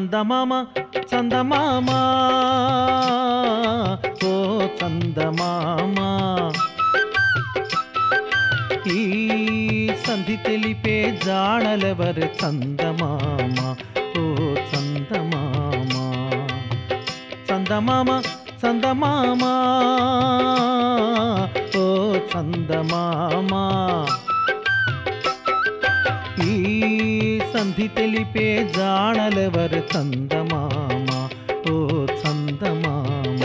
చందమామ చందమామ ఓ చందమామ ఈ సంధి తెలిపే జాడలెవరు చందమామ ఓ చందమామ చందమామ చందమామ ఓ చందమామ ఈ సంధి తెలిపే జాడలెవరు చందమామ ఓ చందమామ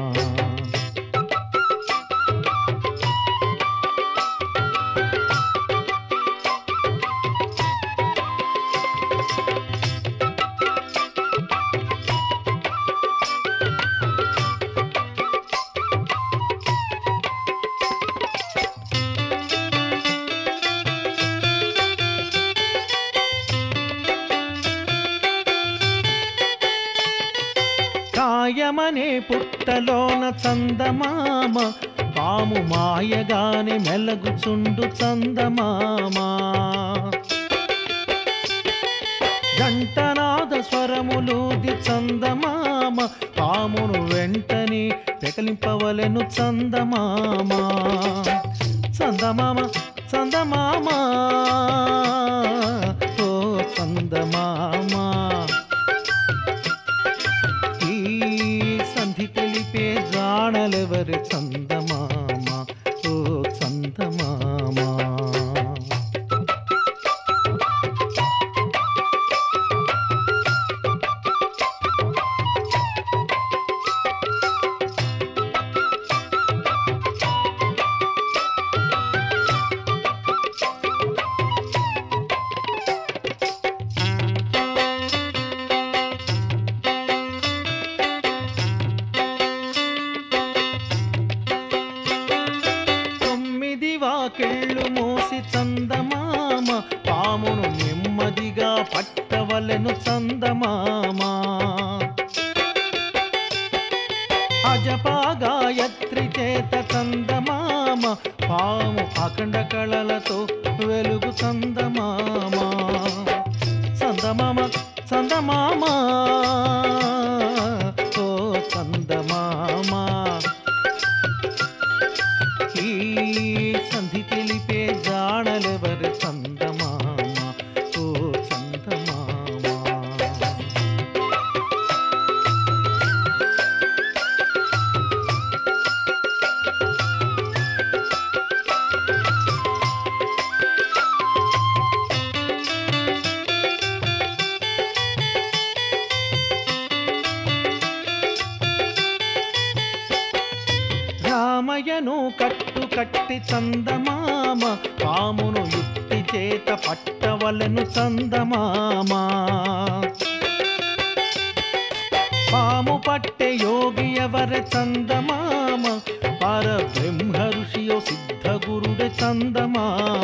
కాయమనే పుట్టలోన చందమామ పాము మాయగానే మెలగుచుండు చందమామ జంటనాద స్వరములూది చందమామ పామును వెంటనే పెకలింపవలెను చందమామ చందమామ చందమామ ఓ చందమామ ఈ సంధి తెలిపే జాడలెవరు చందమామ ఓ చందమామ తొమ్మిది వాకిళ్ళు మూసి చందమామ పామును నెమ్మదిగా పట్టవలెను చందమామ అజపా గాయత్రి చేత చందమామ పాము అఖండ కళలతో వెలుగు చందమామ చందమామ చందమామ ఓ చందమామ ఈ సంధి తెలిపే జాడలెవరు చందమామ ఓ చందమామ రామయ్యను కట్టు కట్టి చందమామ పామును యుక్తి చేత పట్టవలను చందమామ పాము పట్టె యోగి ఎవర చందమామ పర బ్రహ్మ ఋషియో సిద్ధ గురుడు చందమామ